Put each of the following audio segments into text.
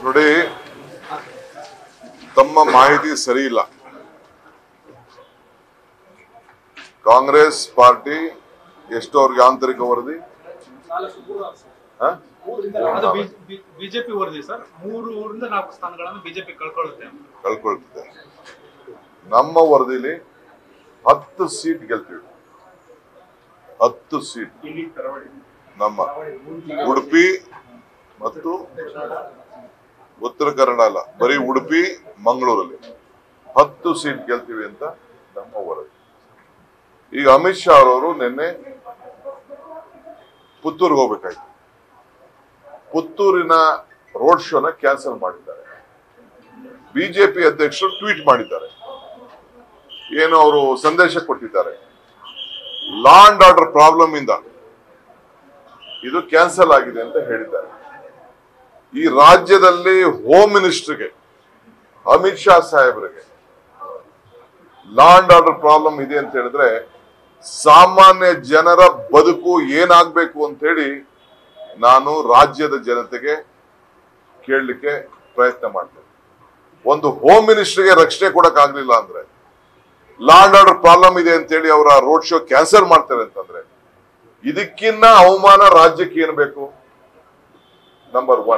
ನೋಡಿ ತಮ್ಮ ಮಾಹಿತಿ ಸರಿ ಇಲ್ಲ ಕಾಂಗ್ರೆಸ್ ಪಾರ್ಟಿ ಎಷ್ಟು ಅವ್ರಿಗೆ ಆಂತರಿಕ ವರದಿ ಹ? ಅದು ಬಿಜೆಪಿ ವರದಿ ಸರ್ ಮೂರು ಊರಿಂದ ನಾಲ್ಕು ಸ್ಥಾನಗಳನ್ನು ಬಿಜೆಪಿ ಕಳ್ಕೊಳ್ಳುತ್ತೆ ಅಂತ. ಕಳ್ಕೊಳ್ತಿದೆ ನಮ್ಮ ವರದಿಲಿ ಹತ್ತು ಸೀಟ್ ಗೆಲ್ತೀವಿ ಹತ್ತು ಸೀಟ್ ನಮ್ಮ ಉಡುಪಿ ಮತ್ತು ಉತ್ತರ ಕನ್ನಡ ಅಲ್ಲ ಬರೀ ಉಡುಪಿ ಮಂಗಳೂರಲ್ಲಿ ಹತ್ತು ಸೀಟ್ ಗೆಲ್ತೀವಿ ಅಂತ ನಮ್ಮ ವರದಿ ಈಗ ಅಮಿತ್ ಶಾ ಅವರು ನಿನ್ನೆ ಪುತ್ತೂರಿಗೆ ಹೋಗ್ಬೇಕಾಯ್ತು ಪುತ್ತೂರಿನ ರೋಡ್ ಶೋನ ಕ್ಯಾನ್ಸಲ್ ಮಾಡಿದ್ದಾರೆ ಬಿಜೆಪಿ ಅಧ್ಯಕ್ಷರು ಟ್ವೀಟ್ ಮಾಡಿದ್ದಾರೆ ಏನು ಅವರು ಸಂದೇಶ ಕೊಟ್ಟಿದ್ದಾರೆ ಲಾ ಅಂಡ್ ಆರ್ಡರ್ ಪ್ರಾಬ್ಲಮ್ ಇಂದ ಇದು ಕ್ಯಾನ್ಸಲ್ ಆಗಿದೆ ಅಂತ ಹೇಳಿದ್ದಾರೆ ಈ ರಾಜ್ಯದಲ್ಲಿ ಹೋಮ್ ಮಿನಿಸ್ಟರ್ಗೆ ಅಮಿತ್ ಶಾ ಸಾಹೇಬರಿಗೆ ಲಾ ಅಂಡ್ ಆರ್ಡರ್ ಪ್ರಾಬ್ಲಮ್ ಇದೆ ಅಂತ ಹೇಳಿದ್ರೆ ಸಾಮಾನ್ಯ ಜನರ ಬದುಕು ಏನಾಗ್ಬೇಕು ಅಂತ ಹೇಳಿ ನಾನು ರಾಜ್ಯದ ಜನತೆಗೆ ಕೇಳಲಿಕ್ಕೆ ಪ್ರಯತ್ನ ಮಾಡ್ತೇನೆ ಒಂದು ಹೋಮ್ ಮಿನಿಸ್ಟರ್ಗೆ ರಕ್ಷಣೆ ಕೊಡಕ್ ಆಗ್ಲಿಲ್ಲ ಅಂದ್ರೆ ಲಾ ಅಂಡ್ ಆರ್ಡರ್ ಪ್ರಾಬ್ಲಮ್ ಇದೆ ಅಂತ ಹೇಳಿ ಅವರ ರೋಡ್ ಶೋ ಕ್ಯಾನ್ಸಲ್ ಮಾಡ್ತಾರೆ ಅಂತಂದ್ರೆ ಇದಕ್ಕಿನ್ನ ಅವಮಾನ ರಾಜ್ಯಕ್ಕೆ ಏನ್ ಬೇಕು ನಂಬರ್ ಒನ್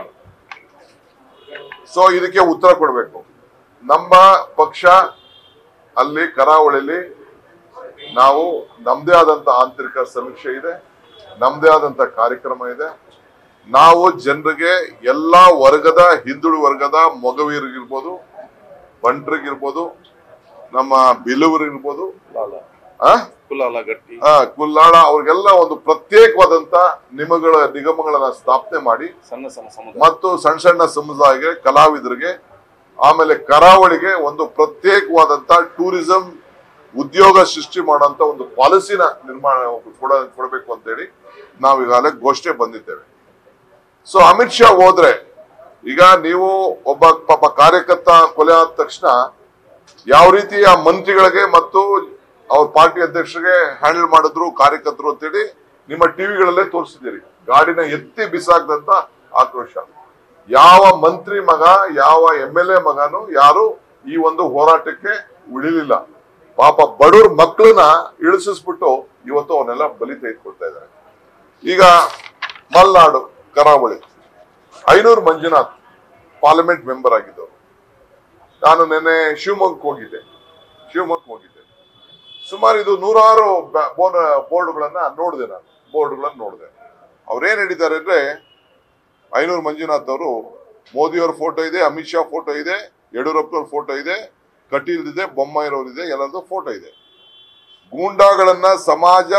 ಸೊ ಇದಕ್ಕೆ ಉತ್ತರ ಕೊಡಬೇಕು ನಮ್ಮ ಪಕ್ಷ ಅಲ್ಲಿ ಕರಾವಳಿಲಿ ನಾವು ನಮ್ದೇ ಆದಂತ ಆಂತರಿಕ ಸಮೀಕ್ಷೆ ಇದೆ ನಮ್ದೇ ಆದಂತ ಕಾರ್ಯಕ್ರಮ ಇದೆ ನಾವು ಜನರಿಗೆ ಎಲ್ಲಾ ವರ್ಗದ ಹಿಂದುಳು ವರ್ಗದ ಮೊಗವೀರಿಗಿರ್ಬೋದು ಬಂಟ್ರಿಗಿರ್ಬೋದು ನಮ್ಮ ಬಿಲುವರಿಗಿರ್ಬೋದು ಆ ಕುಲಾಲ ಗಟ್ಟಿ ಆ, ಕುಲ್ಲಾಳ ಅವ್ರಿಗೆಲ್ಲ ಒಂದು ಪ್ರತ್ಯೇಕವಾದಂತ ನಿಮಗಳ ನಿಗಮಗಳನ್ನ ಸ್ಥಾಪನೆ ಮಾಡಿ ಸಣ್ಣ ಸಣ್ಣ ಸಮುದಾಯ ಮತ್ತು ಸಣ್ಣ ಸಣ್ಣ ಸಮುದಾಯಕ್ಕೆ ಕಲಾವಿದರಿಗೆ ಆಮೇಲೆ ಕರಾವಳಿಗೆ ಒಂದು ಪ್ರತ್ಯೇಕವಾದಂತ ಟೂರಿಸಂ ಉದ್ಯೋಗ ಸೃಷ್ಟಿ ಮಾಡುವಂತ ಒಂದು ಪಾಲಿಸಿನ ನಿರ್ಮಾಣ ಕೊಡ ಕೊಡಬೇಕು ಅಂತೇಳಿ ನಾವು ಈಗಾಗಲೇ ಘೋಷಣೆ ಬಂದಿದ್ದೇವೆ ಸೊ ಅಮಿತ್ ಶಾ ಹೋದ್ರೆ ಈಗ ನೀವು ಒಬ್ಬ ಪಾಪ ಕಾರ್ಯಕರ್ತ ಕೊಲೆ ಆದ ತಕ್ಷಣ ಯಾವ ರೀತಿ ಆ ಮಂತ್ರಿಗಳಿಗೆ ಮತ್ತು ಅವ್ರ ಪಾರ್ಟಿ ಅಧ್ಯಕ್ಷರಿಗೆ ಹ್ಯಾಂಡಲ್ ಮಾಡಿದ್ರು ಕಾರ್ಯಕರ್ತರು ಅಂತೇಳಿ ನಿಮ್ಮ ಟಿವಿಗಳಲ್ಲೇ ತೋರಿಸಿದ್ದೀರಿ ಗಾಡಿನ ಎತ್ತಿ ಬಿಸಾಕ್ದಂತ ಆಕ್ರೋಶ ಯಾವ ಮಂತ್ರಿ ಮಗ ಯಾವ ಎಂ ಎಲ್ ಎ ಮಗನು ಯಾರು ಈ ಒಂದು ಹೋರಾಟಕ್ಕೆ ಉಳಿಲಿಲ್ಲ ಪಾಪ ಬಡವ್ರ ಮಕ್ಕಳನ್ನ ಇಳಿಸಿಸ್ಬಿಟ್ಟು ಇವತ್ತು ಅವನ್ನೆಲ್ಲ ಬಲಿ ತೆಗೆದುಕೊಳ್ತಾ ಇದ್ದಾರೆ ಈಗ ಮಲ್ನಾಡು ಕರಾವಳಿ ಐನೂರು ಮಂಜುನಾಥ್ ಪಾರ್ಲಿಮೆಂಟ್ ಮೆಂಬರ್ ಆಗಿದ್ದವರು ನಾನು ನಿನ್ನೆ ಶಿವಮೊಗ್ಗಕ್ಕೆ ಹೋಗಿದ್ದೆ ಶಿವಮೊಗ್ಗಕ್ಕೆ ಹೋಗಿದ್ದೆ ಸುಮಾರು ಇದು ನೂರಾರು ಬ- ಬೋರ್ಡ್ ಬೋರ್ಡ್ಗಳನ್ನ ನೋಡಿದೆ ನಾನು ಬೋರ್ಡ್ಗಳನ್ನ ನೋಡಿದೆ ಅವ್ರೇನ್ ಹೇಳಿದ್ದಾರೆ ಅಂದ್ರೆ ಐನೂರು ಮಂಜುನಾಥ್ ಅವರು ಮೋದಿಯವ್ರ ಫೋಟೋ ಇದೆ ಅಮಿತ್ ಶಾ ಫೋಟೋ ಇದೆ ಯಡಿಯೂರಪ್ಪನವ್ರ ಫೋಟೋ ಇದೆ ಕಟೀಲ್ ಇದೆ ಬೊಮ್ಮಾಯಿರವ್ರಿದೆ ಎಲ್ಲರದ್ದು ಫೋಟೋ ಇದೆ ಗೂಂಡಾಗಳನ್ನ ಸಮಾಜ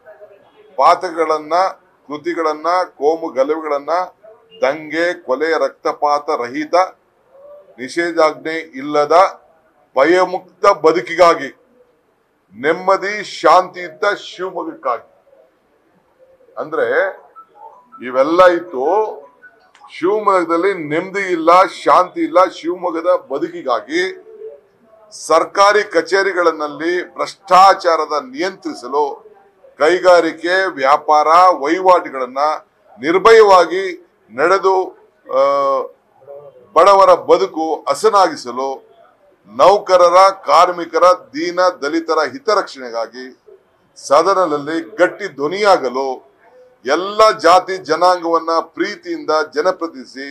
ಪಾತಗಳನ್ನ ಕೃತಿಗಳನ್ನ ಕೋಮು ಗಲಭೆಗಳನ್ನ ದಂಗೆ ಕೊಲೆ ರಕ್ತಪಾತ ರಹಿತ ನಿಷೇಧಾಜ್ಞೆ ಇಲ್ಲದ ಭಯಮುಕ್ತ ಬದುಕಿಗಾಗಿ ನೆಮ್ಮದಿ ಶಾಂತಿಯುತ ಶಿವಮೊಗ್ಗಕ್ಕಾಗಿ ಅಂದ್ರೆ ಇವೆಲ್ಲ ಇತ್ತು ಶಿವಮೊಗ್ಗದಲ್ಲಿ ನೆಮ್ಮದಿ ಇಲ್ಲ ಶಾಂತಿ ಇಲ್ಲ ಶಿವಮೊಗ್ಗದ ಬದುಕಿಗಾಗಿ ಸರ್ಕಾರಿ ಕಚೇರಿಗಳಲ್ಲಿ ಭ್ರಷ್ಟಾಚಾರದ ನಿಯಂತ್ರಿಸಲು ಕೈಗಾರಿಕೆ ವ್ಯಾಪಾರ ವಹಿವಾಟುಗಳನ್ನ ನಿರ್ಭಯವಾಗಿ ನಡೆದು ಆ, ಬಡವರ ಬದುಕು ಹಸನಾಗಿಸಲು ನೌಕರರ ಕಾರ್ಮಿಕರ ದೀನ ದಲಿತರ ಹಿತರಕ್ಷಣೆಗಾಗಿ ಸದನದಲ್ಲಿ ಗಟ್ಟಿ ಧ್ವನಿಯಾಗಲು ಎಲ್ಲ ಜಾತಿ ಜನಾಂಗವನ್ನ ಪ್ರೀತಿಯಿಂದ ಜನಪ್ರತಿನಿಧಿಸಿ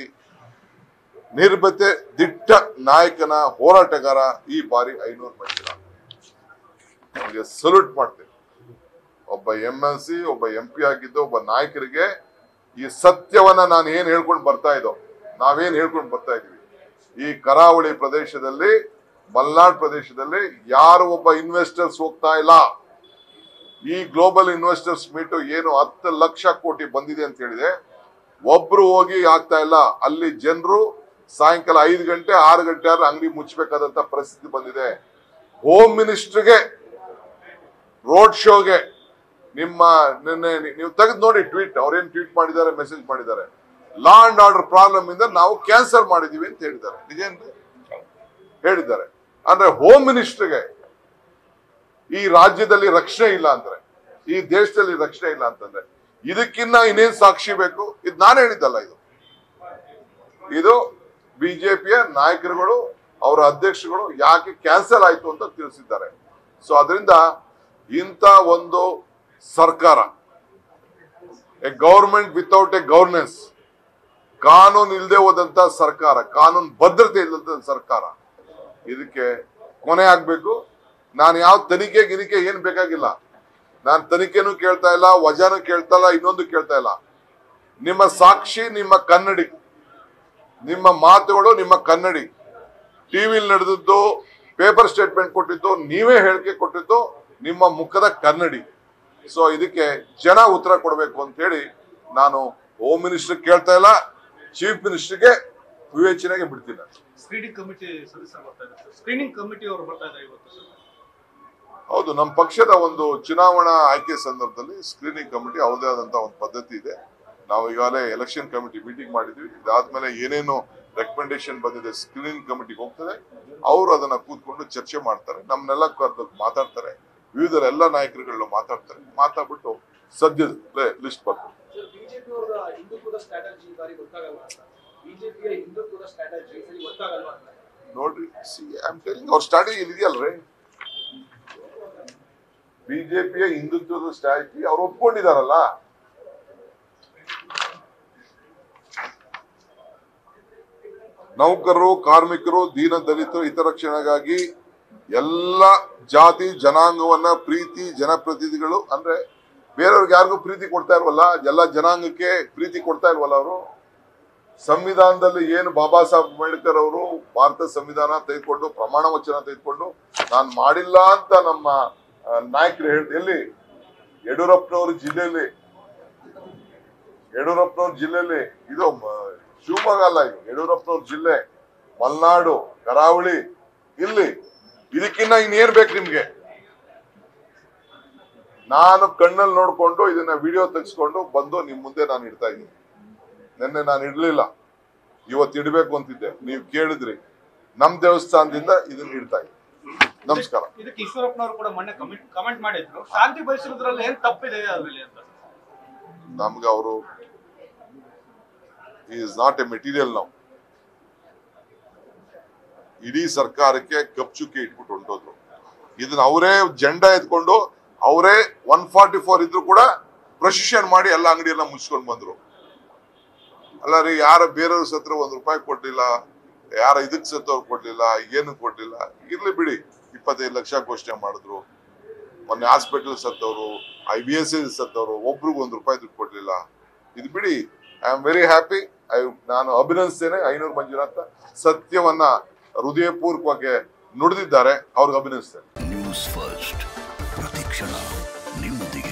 ನಿರ್ಭತೆ ದಿಟ್ಟ ನಾಯಕನ ಹೋರಾಟಗಾರ ಈ ಬಾರಿ ಐನೂರು ಮಂಜುನಾಥ್ ಅವರಿಗೆ ಸಲ್ಯೂಟ್ ಮಾಡ್ತೇನೆ ಒಬ್ಬ ಎಂ ಎಲ್ ಸಿ ಒಬ್ಬ ಎಂ ಪಿ ಆಗಿದ್ದು ಒಬ್ಬ ನಾಯಕರಿಗೆ ಈ ಸತ್ಯವನ್ನ ನಾನು ಏನ್ ಹೇಳ್ಕೊಂಡು ಬರ್ತಾ ಇದ್ದೋ ನಾವೇನ್ ಹೇಳ್ಕೊಂಡು ಬರ್ತಾ ಇದೀವಿ ಈ ಕರಾವಳಿ ಪ್ರದೇಶದಲ್ಲಿ ಮಲ್ನಾಡ್ ಪ್ರದೇಶದಲ್ಲಿ ಯಾರು ಒಬ್ಬ ಇನ್ವೆಸ್ಟರ್ಸ್ ಹೋಗ್ತಾ ಇಲ್ಲ ಈ ಗ್ಲೋಬಲ್ ಇನ್ವೆಸ್ಟರ್ಸ್ ಮೀಟ್ ಏನು ಹತ್ತು ಲಕ್ಷ ಕೋಟಿ ಬಂದಿದೆ ಅಂತ ಹೇಳಿದೆ ಒಬ್ರು ಹೋಗಿ ಆಗ್ತಾ ಇಲ್ಲ ಅಲ್ಲಿ ಜನರು ಸಾಯಂಕಾಲ ಐದು ಗಂಟೆ ಆರು ಗಂಟೆ ಆದ್ರೆ ಅಂಗಡಿ ಮುಚ್ಚಬೇಕಾದಂತ ಪರಿಸ್ಥಿತಿ ಬಂದಿದೆ ಹೋಮ್ ಮಿನಿಸ್ಟರ್ಗೆ ರೋಡ್ ಶೋಗೆ ನಿಮ್ಮ ನಿನ್ನೆ ನೀ- ನೀವು ತೆಗೆದು ನೋಡಿ ಟ್ವೀಟ್ ಅವ್ರೇನ್ ಟ್ವೀಟ್ ಮಾಡಿದ್ದಾರೆ ಮೆಸೇಜ್ ಮಾಡಿದ್ದಾರೆ ಲಾ ಅಂಡ್ ಆರ್ಡರ್ ಪ್ರಾಬ್ಲಮ್ ಇಂದ ನಾವು ಕ್ಯಾನ್ಸಲ್ ಮಾಡಿದೀವಿ ಅಂತ ಹೇಳಿದ್ದಾರೆ ನಿಜೇನ್ರಿ ಹೇಳಿದ್ದಾರೆ ಅಂದ್ರೆ ಹೋಮ್ ಮಿನಿಸ್ಟರ್ಗೆ ಈ ರಾಜ್ಯದಲ್ಲಿ ರಕ್ಷಣೆ ಇಲ್ಲ ಅಂದ್ರೆ ಈ ದೇಶದಲ್ಲಿ ರಕ್ಷಣೆ ಇಲ್ಲ ಅಂತಂದ್ರೆ ಇದಕ್ಕಿನ್ನ ಇನ್ನೇನ್ ಸಾಕ್ಷಿ ಬೇಕು ಇದು ನಾನು ಹೇಳಿದ್ದಲ್ಲ ಇದು ಇದು ಬಿಜೆಪಿಯ ನಾಯಕರುಗಳು ಅವರ ಅಧ್ಯಕ್ಷರುಗಳು ಯಾಕೆ ಕ್ಯಾನ್ಸಲ್ ಆಯ್ತು ಅಂತ ತಿಳಿಸಿದ್ದಾರೆ ಸೊ ಅದರಿಂದ ಇಂಥ ಒಂದು ಸರ್ಕಾರ a government without a governance ಕಾನೂನು ಇಲ್ಲದೆ ಹೋದಂತ ಸರ್ಕಾರ ಕಾನೂನು ಭದ್ರತೆ ಇಲ್ಲದಂತ ಸರ್ಕಾರ ಇದಕ್ಕೆ ಕೊನೆ ಆಗ್ಬೇಕು ನಾನು ಯಾವ ತನಿಖೆ ಗಿನಿಕೆ ಏನ್ ಬೇಕಾಗಿಲ್ಲ ನಾನು ತನಿಖೆನೂ ಕೇಳ್ತಾ ಇಲ್ಲ ವಜಾನು ಕೇಳ್ತಾ ಇಲ್ಲ ಇನ್ನೊಂದು ಕೇಳ್ತಾ ಇಲ್ಲ ನಿಮ್ಮ ಸಾಕ್ಷಿ ನಿಮ್ಮ ಕನ್ನಡಿ ನಿಮ್ಮ ಮಾತುಗಳು ನಿಮ್ಮ ಕನ್ನಡಿ ಟಿವಿಲಿ ನಡೆದದ್ದು ಪೇಪರ್ ಸ್ಟೇಟ್ಮೆಂಟ್ ಕೊಟ್ಟಿದ್ದು ನೀವೇ ಹೇಳಿಕೆ ಕೊಟ್ಟಿದ್ದು ನಿಮ್ಮ ಮುಖದ ಕನ್ನಡಿ ಸೊ ಇದಕ್ಕೆ ಜನ ಉತ್ತರ ಕೊಡಬೇಕು ಅಂತ ಹೇಳಿ ನಾನು ಹೋಮ್ ಮಿನಿಸ್ಟರ್ ಕೇಳ್ತಾ ಇಲ್ಲ ಚೀಫ್ ಮಿನಿಸ್ಟರ್ಗೆ ವಿವೇಚನೆಗೆ ಬಿಡ್ತೀನಿ ಸ್ಕ್ರೀನಿಂಗ್ ಕಮಿಟಿ ಸದಸ್ಯರು ಬರ್ತಾ ಇದ್ದಾರೆ ಸರ್ ಸ್ಕ್ರೀನಿಂಗ್ ಕಮಿಟಿ ಅವರು ಬರ್ತಾ ಇದ್ದಾರೆ ಇವತ್ತು ಸರ್ ಹೌದು ನಮ್ಮ ಪಕ್ಷದ ಒಂದು ಚುನಾವಣಾ ಆಯ್ಕೆ ಸಂದರ್ಭದಲ್ಲಿ ಸ್ಕ್ರೀನಿಂಗ್ ಕಮಿಟಿ ಅವ್ರದೇ ಆದಂತ ಒಂದು ಪದ್ಧತಿ ಇದೆ ನಾವು ಈಗಾಗಲೇ ಎಲೆಕ್ಷನ್ ಕಮಿಟಿ ಮೀಟಿಂಗ್ ಮಾಡಿದ್ವಿ ಇದಾದ್ಮೇಲೆ ಏನೇನು ರೆಕಮೆಂಡೇಶನ್ ಬಂದಿದೆ ಸ್ಕ್ರೀನಿಂಗ್ ಕಮಿಟಿಗೆ ಹೋಗ್ತದೆ ಅವರು ಅದನ್ನ ಕೂತ್ಕೊಂಡು ಚರ್ಚೆ ಮಾಡ್ತಾರೆ ನಮ್ಮನ್ನೆಲ್ಲ ಕರೆದು ಮಾತಾಡ್ತಾರೆ ವಿವಿಧ ಎಲ್ಲ ನಾಯಕರುಗಳು ಮಾತಾಡ್ತಾರೆ ಮಾತಾಡ್ಬಿಟ್ಟು ಸದ್ಯದ ಲಿಸ್ಟ್ ಬರ್ತದೆ ಸರ್ ಬಿಜೆಪಿ ಅವರ ಹಿಂದುತ್ವದ ಸ್ಟ್ರಾಟಜಿ ಈ ಬಾರಿ ಗೊತ್ತಾಗಲ್ವಾ ಅಂತ ಬಿಜೆಪಿಯ ಹಿಂದುತ್ವದ ಸ್ಟ್ರಾಟಜಿ ಸರಿ ಗೊತ್ತಾಗಲ್ವಾ ಅಂತ ನೋಡ್ರಿ ಸಿ ಐಮ್ ಟೆಲಿಂಗ್ ಅವ್ರ ಸ್ಟ್ರಾಟಜಿ ಇದೆಯಲ್ರಿ ಬಿಜೆಪಿಯ ಹಿಂದುತ್ವದ ಸ್ಟ್ರಾಟಜಿ ಅವ್ರು ಒಪ್ಕೊಂಡಿದಾರಲ್ಲ ನೌಕರರು ಕಾರ್ಮಿಕರು ದೀನ ದಲಿತರು ಹಿತರಕ್ಷಣೆಗಾಗಿ ಎಲ್ಲ ಜಾತಿ ಜನಾಂಗವನ್ನ ಪ್ರೀತಿ ಜನಪ್ರತಿನಿಧಿಗಳು ಅಂದ್ರೆ ಬೇರೆಯವ್ರಿಗೆ ಯಾರಿಗೂ ಪ್ರೀತಿ ಕೊಡ್ತಾ ಇಲ್ವಲ್ಲ ಎಲ್ಲ ಜನಾಂಗಕ್ಕೆ ಪ್ರೀತಿ ಕೊಡ್ತಾ ಇಲ್ವಲ್ಲ ಅವರು ಸಂವಿಧಾನದಲ್ಲಿ ಏನು ಬಾಬಾ ಸಾಹೇಬ್ ಅಂಬೇಡ್ಕರ್ ಅವರು ಭಾರತ ಸಂವಿಧಾನ ತೆಗೆದುಕೊಂಡು ಪ್ರಮಾಣ ವಚನ ತೆಗೆದುಕೊಂಡು ನಾನು ಮಾಡಿಲ್ಲ ಅಂತ ನಮ್ಮ ಆ, ನಾಯಕರು ಹೇಳ್ತಾರೆ ಎಲ್ಲಿ ಯಡಿಯೂರಪ್ಪನವ್ರ ಜಿಲ್ಲೆಯಲ್ಲಿ ಯಡಿಯೂರಪ್ಪನವ್ರ ಜಿಲ್ಲೆಯಲ್ಲಿ ಇದು ಮ- ಶಿವಮೊಗ್ಗ ಅಲ್ಲ ಇದು ಯಡಿಯೂರಪ್ಪನವ್ರ ಜಿಲ್ಲೆ ಮಲೆನಾಡು ಕರಾವಳಿ ಇಲ್ಲಿ ಇದಕ್ಕಿನ್ನ ಇನ್ನೇನ್ ಬೇಕು ನಿಮ್ಗೆ ನಾನು ಕಣ್ಣಲ್ಲಿ ನೋಡ್ಕೊಂಡು ಇದನ್ನ ವಿಡಿಯೋ ತೆಗೆಸ್ಕೊಂಡು ಬಂದು ನಿಮ್ ಮುಂದೆ ನಾನು ಇಡ್ತಾ ಇದ್ದೀನಿ ನಿನ್ನೆ ನಾನು ಇಡ್ಲಿಲ್ಲ ಇವತ್ತು ಇಡ್ಬೇಕು ಅಂತಿದ್ದೆ ನೀವು ಕೇಳಿದ್ರಿ ನಮ್ ದೇವಸ್ಥಾನದಿಂದ ಇದನ್ನ ಇಡ್ತಾ ಇದ್ದೀನಿ ನಮಸ್ಕಾರ ಇದಕ್ಕೆ ಈಶ್ವರಪ್ಪನವರು ಕೂಡ ಮೊನ್ನೆ ಕಮೆಂಟ್ ಕಮೆಂಟ್ ಮಾಡಿದ್ರು ಶಾಂತಿ ಬಯಸಿರೋದ್ರಲ್ಲಿ ಏನ್ ತಪ್ಪಿದೆ ಅದ್ರಲ್ಲಿ ಅಂತ ನಮ್ಗೆ ಅವರು ಈಸ್ ನಾಟ್ ಎ ಮೆಟೀರಿಯಲ್ ನಾವು ಇಡೀ ಸರ್ಕಾರಕ್ಕೆ ಕಪ್ಚುಕ್ಕೆ ಇಟ್ಬಿಟ್ಟು ಹೊಂಟೋದ್ರು ಇದನ್ನ ಅವರೇ ಜೆಂಡಾ ಎತ್ಕೊಂಡು ಅವರೇ ಒನ್ ಫಾರ್ಟಿ ಫೋರ್ ಇದ್ರು ಕೂಡ ಪ್ರೊಸಿಷನ್ ಮಾಡಿ ಎಲ್ಲ ಅಂಗಡಿಯೆಲ್ಲ ಮುಚ್ಕೊಂಡು ಬಂದ್ರು ಅಲ್ಲ ರೀ ಯಾರ ಬೇರೆಯವ್ರ ಸತ್ರ ಒಂದ್ ರೂಪಾಯಿ ಕೊಡ್ಲಿಲ್ಲ ಯಾರ ಇದಕ್ ಸತ್ತವ್ರು ಕೊಡ್ಲಿಲ್ಲ ಏನು ಕೊಡ್ಲಿಲ್ಲ ಇರ್ಲಿ ಬಿಡಿ ಇಪ್ಪತ್ತೈದು ಲಕ್ಷ ಘೋಷಣೆ ಮಾಡಿದ್ರು ಮೊನ್ನೆ ಹಾಸ್ಪಿಟಲ್ ಸತ್ತವರು ಐ ಬಿ ಎಸ್ ಸತ್ತವರು ಒಬ್ರಿಗೂ ಒಂದ್ ರೂಪಾಯಿ ದುಡ್ಡು ಕೊಡ್ಲಿಲ್ಲ ಇದು ಬಿಡಿ I am very happy I ನಾನು ಅಭಿನಂದಿಸ್ತೇನೆ ಐನೂರು ಮಂಜುನಾಥ ಸತ್ಯವನ್ನ ಹೃದಯಪೂರ್ವಕವಾಗಿ ನುಡಿದಿದ್ದಾರೆ ಅವ್ರಿಗೆ ಅಭಿನಂದಿಸ್ತೇನೆ ನ್ಯೂಸ್ ಫಸ್ಟ್ ಪ್ರತಿಕ್ಷಣ ನಿಮ್ಮೊಂದಿಗೆ